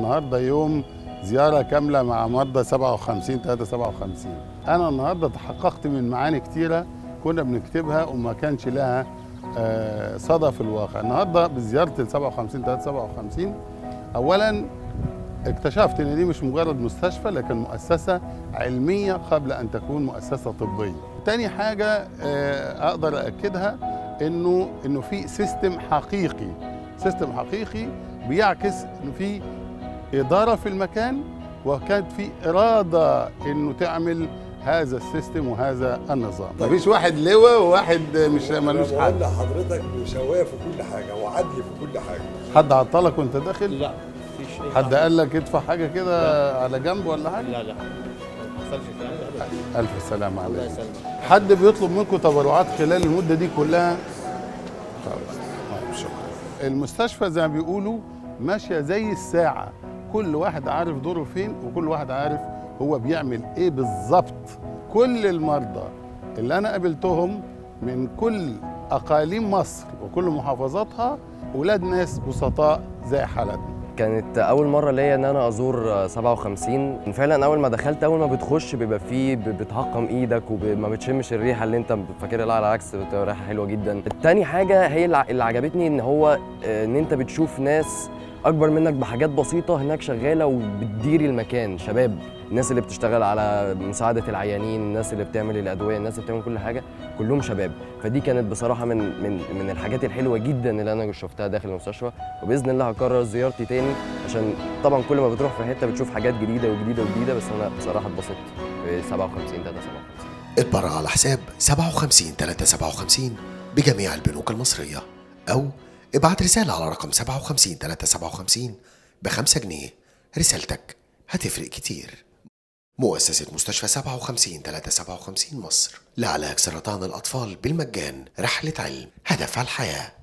النهارده يوم زياره كامله مع مرضى 57 3 57 انا النهارده تحققت من معاني كتيره كنا بنكتبها وما كانش لها آه، صدى في الواقع النهارده بزياره ال 57 3 57 اولا اكتشفت ان دي مش مجرد مستشفى لكن مؤسسه علميه قبل ان تكون مؤسسه طبيه. تاني حاجه آه، اقدر اكدها انه انه في سيستم حقيقي سيستم حقيقي بيعكس انه في اداره في المكان وكانت في اراده انه تعمل هذا السيستم وهذا النظام. مفيش واحد لواء وواحد مش ملوش أنا حد. بقول لحضرتك مساواه في كل حاجه وعدل في كل حاجه حد عطلك وانت داخل؟ لا مفيش اي حد قال لك ادفع حاجه كده على جنب ولا حاجه؟ لا لا ما حصلش الكلام ده أبداً. الف سلامه الله عليك. يسلمك حد بيطلب منكم تبرعات خلال المده دي كلها خلاص طيب، شكرا المستشفى زي ما بيقولوا ماشيه زي الساعه كل واحد عارف دوره فين وكل واحد عارف هو بيعمل ايه بالظبط كل المرضى اللي انا قابلتهم من كل اقاليم مصر وكل محافظاتها ولاد ناس بسطاء زي حالتنا كانت اول مره ليا ان انا ازور 57 فعلا اول ما دخلت اول ما بتخش بيبقى فيه ب- بتهقم ايدك وما بتشمش الريحه اللي انت فاكرها لا على العكس بتبقى ريحه حلوه جدا تاني حاجه هي اللي ع- اللي عجبتني ان هو آه، ان انت بتشوف ناس اكبر منك بحاجات بسيطه هناك شغاله وبتديري المكان شباب الناس اللي بتشتغل على مساعده العيانين الناس اللي بتعمل الادويه الناس اللي بتعمل كل حاجه كلهم شباب فدي كانت بصراحه من من من الحاجات الحلوه جدا اللي انا شفتها داخل المستشفى وباذن الله هكرر زيارتي تاني عشان طبعا كل ما بتروح في حته بتشوف حاجات جديده وجديده وجديده بس انا بصراحه اتبسطت في 57 3 57 اتبرع على حساب 57 357 بجميع البنوك المصرية أو ابعت رسالة على رقم 57 357 ب 5 جنيه رسالتك هتفرق كتير مؤسسة مستشفى 57 357 مصر لعلاج سرطان الأطفال بالمجان رحلة علم هدف الحياه